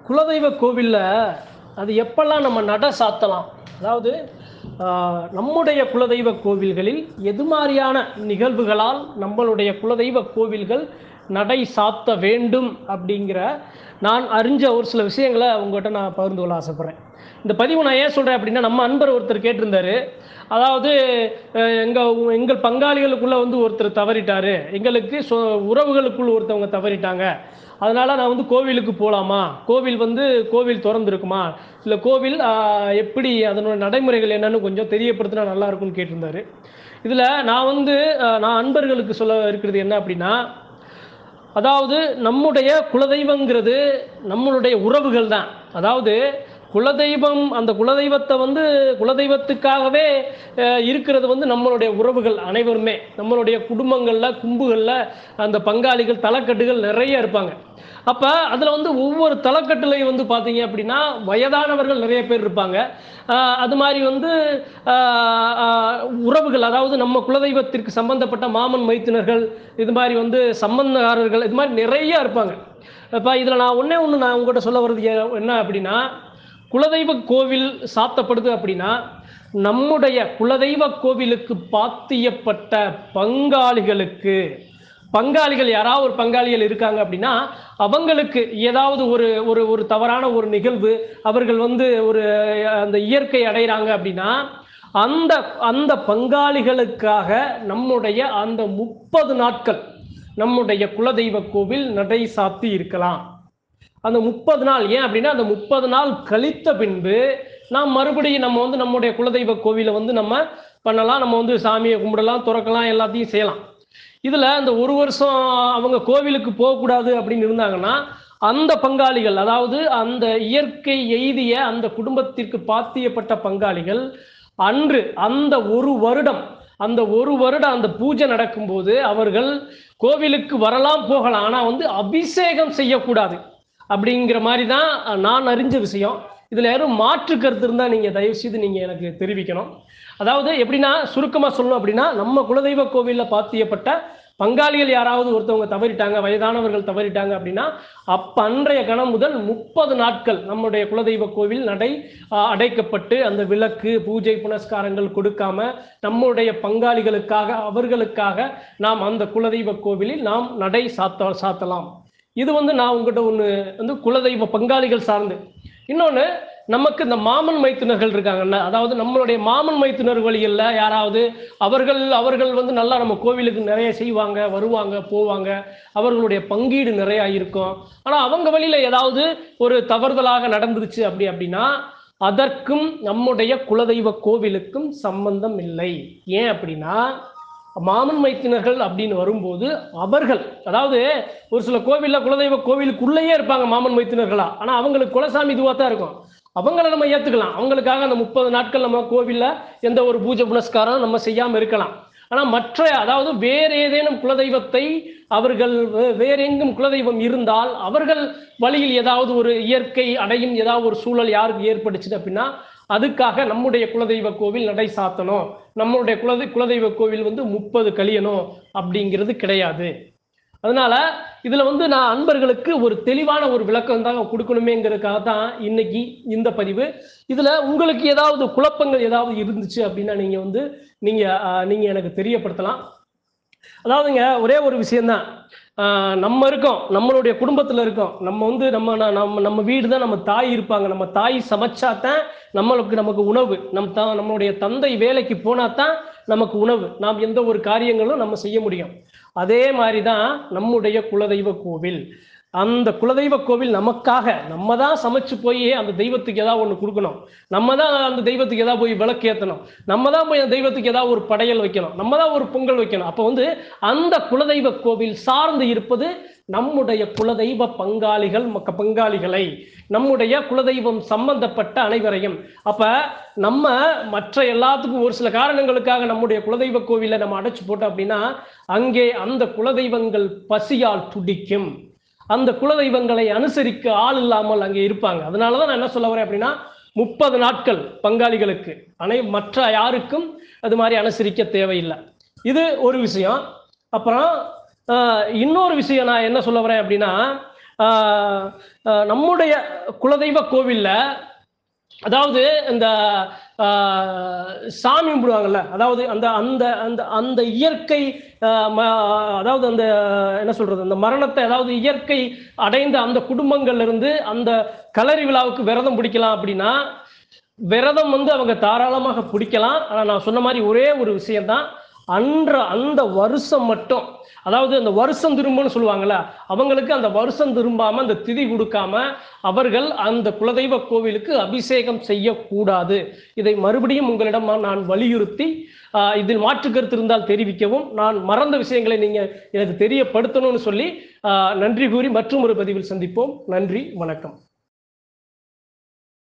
குலதெய்வ கோவிலில் அது எப்பெல்லாம் நம்ம நட சாத்தலாம் அதாவது ஆஹ், நம்முடைய குலதெய்வ கோவில்களில் எது மாதிரியான நிகழ்வுகளால் நம்மளுடைய குலதெய்வ கோவில்கள் நடை சாத்த வேண்டும் அப்படிங்கிற நான் அறிஞ்ச ஒரு சில விஷயங்களை உங்கள்கிட்ட நான் பகிர்ந்து கொள்ள ஆசைப்பட்றேன் இந்த பதிவு நான் ஏன் சொல்கிறேன் அப்படின்னா நம்ம அன்பர் ஒருத்தர் கேட்டிருந்தாரு அதாவது அஹ், எங்க எங்கள் பங்காளிகளுக்குள்ள வந்து ஒருத்தர் தவறிட்டாரு எங்களுக்கு சொ உறவுகளுக்குள் ஒருத்தவங்க தவறிட்டாங்க அதனால நான் வந்து கோவிலுக்கு போகலாமா கோவில் வந்து கோவில் திறந்துருக்குமா இல்லை கோவில் ஆஹ், எப்படி அதனோட நடைமுறைகள் என்னன்னு கொஞ்சம் தெரியப்படுத்தினா நல்லா இருக்கும்னு கேட்டிருந்தாரு இதில் நான் வந்து ஆஹ், நான் அன்பர்களுக்கு சொல்ல இருக்கிறது என்ன அப்படின்னா அதாவது நம்முடைய குலதெய்வங்கிறது நம்மளுடைய உறவுகள் தான் அதாவது குலதெய்வம் அந்த குலதெய்வத்தை வந்து குலதெய்வத்துக்காகவே அஹ், இருக்கிறது வந்து நம்மளுடைய உறவுகள் அனைவருமே நம்மளுடைய குடும்பங்களில் கும்புகளில் அந்த பங்காளிகள் தலைக்கட்டுகள் நிறைய இருப்பாங்க அப்போ அதில் வந்து ஒவ்வொரு தலைக்கட்டுலையும் வந்து பார்த்தீங்க அப்படின்னா வயதானவர்கள் நிறைய பேர் இருப்பாங்க ஆஹ், அது மாதிரி வந்து ஆஹ், ஆஹ், உறவுகள் அதாவது நம்ம குலதெய்வத்திற்கு சம்பந்தப்பட்ட மாமன் மைத்தினர்கள் இது மாதிரி வந்து சம்பந்தக்காரர்கள் இது மாதிரி நிறைய இருப்பாங்க இப்போ இதில் நான் ஒன்றே ஒன்று நான் உங்கள்கிட்ட சொல்ல வர்றது ஏ- என்ன அப்படின்னா குலதெய்வ கோவில் சாத்தப்படுது அப்படின்னா நம்முடைய குலதெய்வ கோவிலுக்கு பாத்தியப்பட்ட பங்காளிகளுக்கு பங்காளிகள் யாராவது ஒரு பங்காளிகள் இருக்காங்க அப்படின்னா அவங்களுக்கு ஏதாவது ஒரு ஒரு ஒரு தவறான ஒரு நிகழ்வு அவர்கள் வந்து ஒரு அந்த இயற்கை அடைகிறாங்க அப்படின்னா அந்த அந்த பங்காளிகளுக்காக நம்முடைய அந்த முப்பது நாட்கள் நம்முடைய குலதெய்வ கோவில் நடை சாத்தி இருக்கலாம் அந்த முப்பது நாள் ஏன் அப்படின்னா அந்த முப்பது நாள் கழித்த பின்பு நாம் மறுபடியும் நம்ம வந்து நம்முடைய குலதெய்வ கோவிலை வந்து நம்ம பண்ணலாம் நம்ம வந்து சாமியை கும்பிடலாம் துறக்கலாம் எல்லாத்தையும் செய்யலாம் இதுல அந்த ஒரு வருஷம் அவங்க கோவிலுக்கு போகக்கூடாது அப்படின்னு இருந்தாங்கன்னா அந்த பங்காளிகள் அதாவது அந்த இயற்கை எய்திய அந்த குடும்பத்திற்கு பாத்தியப்பட்ட பங்காளிகள் அன்று அந்த ஒரு வருடம் அந்த ஒரு வருடம் அந்த பூஜை நடக்கும்போது அவர்கள் கோவிலுக்கு வரலாம் போகலாம் ஆனா வந்து அபிஷேகம் செய்யக்கூடாது அப்படிங்கிற மாதிரி தான் நான் அறிஞ்ச விஷயம் இதில் யாரும் மாற்று கருத்து இருந்தால் நீங்கள் தயவு செய்து நீங்கள் எனக்கு தெரிவிக்கணும் அதாவது எப்படின்னா சுருக்கமாக சொல்லணும் அப்படின்னா நம்ம குலதெய்வ கோவிலில் பாத்தியப்பட்ட பங்காளிகள் யாராவது ஒருத்தவங்க தவறிட்டாங்க வயதானவர்கள் தவறிட்டாங்க அப்படின்னா அப்ப அன்றைய கணம் முதல் முப்பது நாட்கள் நம்முடைய குலதெய்வ கோவில் நடை ஆஹ், அடைக்கப்பட்டு அந்த விளக்கு பூஜை புனஸ்காரங்கள் கொடுக்காம நம்முடைய பங்காளிகளுக்காக அவர்களுக்காக நாம் அந்த குலதெய்வ கோவிலில் நாம் நடை சாத்த சாத்தலாம் இது வந்து நான் உங்ககிட்ட ஒன்று வந்து குலதெய்வ பங்காளிகள் சார்ந்து இன்னொன்று நமக்கு இந்த மாமன் மைத்துனர்கள் இருக்காங்கல்ல அதாவது நம்மளுடைய மாமன் மைத்துனர் வழிகளில் யாராவது அவர்கள் அவர்கள் வந்து நல்லா நம்ம கோவிலுக்கு நிறைய செய்வாங்க வருவாங்க போவாங்க அவர்களுடைய பங்கீடு நிறைய இருக்கும் ஆனால் அவங்க வழியில் ஏதாவது ஒரு தவறுதலாக நடந்துருச்சு அப்படி அப்படின்னா அதற்கும் நம்முடைய குலதெய்வ கோவிலுக்கும் சம்பந்தம் இல்லை ஏன் அப்படின்னா மாமன் மைத்தினர்கள் அப்படின்னு வரும்போது அவர்கள் அதாவது ஒரு சில கோவில்ல குலதெய்வ கோவிலுக்குள்ளேயே இருப்பாங்க மாமன் மைத்தினர்களா ஆனா அவங்களுக்கு குலசாமி இதுவாக தான் இருக்கும் அவங்கள நம்ம ஏத்துக்கலாம் அவங்களுக்காக அந்த முப்பது நாட்கள் நம்ம கோவில்ல எந்த ஒரு பூஜை புனஸ்காரம் நம்ம செய்யாம இருக்கலாம் ஆனா மற்ற அதாவது வேற ஏதேனும் குலதெய்வத்தை அவர்கள் வே- வேற எங்கும் குலதெய்வம் இருந்தால் அவர்கள் வழியில் ஏதாவது ஒரு இயற்கை அடையும் ஏதாவது ஒரு சூழல் யாருக்கு ஏற்பட்டுச்சு அப்படின்னா அதுக்காக நம்முடைய குலதெய்வ கோவில் நடை சாத்தணும் நம்மளுடைய குலதெய் குலதெய்வ கோவில் வந்து முப்பது கழியணும் அப்படிங்கிறது கிடையாது அதனால இதுல வந்து நான் அன்பர்களுக்கு ஒரு தெளிவான ஒரு விளக்கம் தான் கொடுக்கணுமேங்கிறதுக்காக தான் இன்னைக்கு இந்த பதிவு இதுல உங்களுக்கு ஏதாவது குழப்பங்கள் ஏதாவது இருந்துச்சு அப்படின்னா நீங்க வந்து நீங்க ஆஹ், நீங்க எனக்கு தெரியப்படுத்தலாம் அதாவதுங்க ஒரே ஒரு விஷயம்தான் ஆஹ், நம்ம இருக்கோம் நம்மளுடைய குடும்பத்துல இருக்கோம் நம்ம வந்து நம்ம ந- நம்ம நம்ம வீடு தான் நம்ம தாய் இருப்பாங்க நம்ம தாய் சமைச்சாதான் நம்மளுக்கு நமக்கு உணவு நம் த நம்மளுடைய தந்தை வேலைக்கு போனா தான் நமக்கு உணவு நாம் எந்த ஒரு காரியங்களும் நம்ம செய்ய முடியும் அதே மாதிரி தான் நம்முடைய குலதெய்வ கோவில் அந்த குலதெய்வ கோவில் நமக்காக நம்ம தான் சமைச்சு போய் அந்த தெய்வத்துக்கு ஏதாவது ஒன்று கொடுக்கணும் நம்ம தான் அந்த தெய்வத்துக்கு ஏதாவது போய் விளக்கு ஏற்றணும் நம்ம தான் போய் அந்த தெய்வத்துக்கு ஏதாவது ஒரு படையல் வைக்கணும் நம்ம தான் ஒரு பொங்கல் வைக்கணும் அப்போ வந்து அந்த குலதெய்வ கோவில் சார்ந்து இருப்பது நம்முடைய குலதெய்வ பங்காளிகள் மக்க பங்காளிகளை நம்முடைய குலதெய்வம் சம்பந்தப்பட்ட அனைவரையும் அப்ப நம்ம மற்ற எல்லாத்துக்கும் ஒரு சில காரணங்களுக்காக நம்முடைய குலதெய்வ கோவிலை நம்ம அடைச்சு போட்டோம் அப்படின்னா அங்கே அந்த குலதெய்வங்கள் பசியால் துடிக்கும் அந்த குலதெய்வங்களை அனுசரிக்க ஆள் இல்லாமல் அங்கே இருப்பாங்க அதனால தான் நான் என்ன சொல்ல வரேன் அப்படின்னா முப்பது நாட்கள் பங்காளிகளுக்கு அனை மற்ற யாருக்கும் அது மாதிரி அனுசரிக்க தேவையில்லை இது ஒரு விஷயம் அப்புறம் ஆஹ், இன்னொரு விஷயம் நான் என்ன சொல்ல வரேன் அப்படின்னா ஆஹ், ஆஹ், நம்முடைய குலதெய்வ கோவில்ல அதாவது இந்த ஆஹ், சாமி கும்பிடுவாங்கல்ல அதாவது அந்த அந்த அந்த அந்த இயற்கை ஆஹ், ம- அதாவது அந்த என்ன சொல்றது அந்த மரணத்தை அதாவது இயற்கை அடைந்த அந்த குடும்பங்கள்ல இருந்து அந்த கலரி விழாவுக்கு விரதம் பிடிக்கலாம் அப்படின்னா விரதம் வந்து அவங்க தாராளமாக பிடிக்கலாம் ஆனால் நான் சொன்ன மாதிரி ஒரே ஒரு விஷயம்தான் அன்ற அந்த வருஷம் மட்டும் அதாவது அந்த வருஷம் திரும்புன்னு சொல்லுவாங்கல்ல அவங்களுக்கு அந்த வருஷம் திரும்பாம அந்த திதி கொடுக்காம அவர்கள் அந்த குலதெய்வ கோவிலுக்கு அபிஷேகம் செய்யக்கூடாது இதை மறுபடியும் உங்களிடம் நான் வலியுறுத்தி ஆஹ், இதில் மாற்று கருத்து இருந்தால் தெரிவிக்கவும் நான் மறந்த விஷயங்களை நீங்க எனக்கு தெரியப்படுத்தணும்னு சொல்லி ஆஹ், நன்றி கூறி மற்றும் ஒரு பதிவில் சந்திப்போம் நன்றி வணக்கம்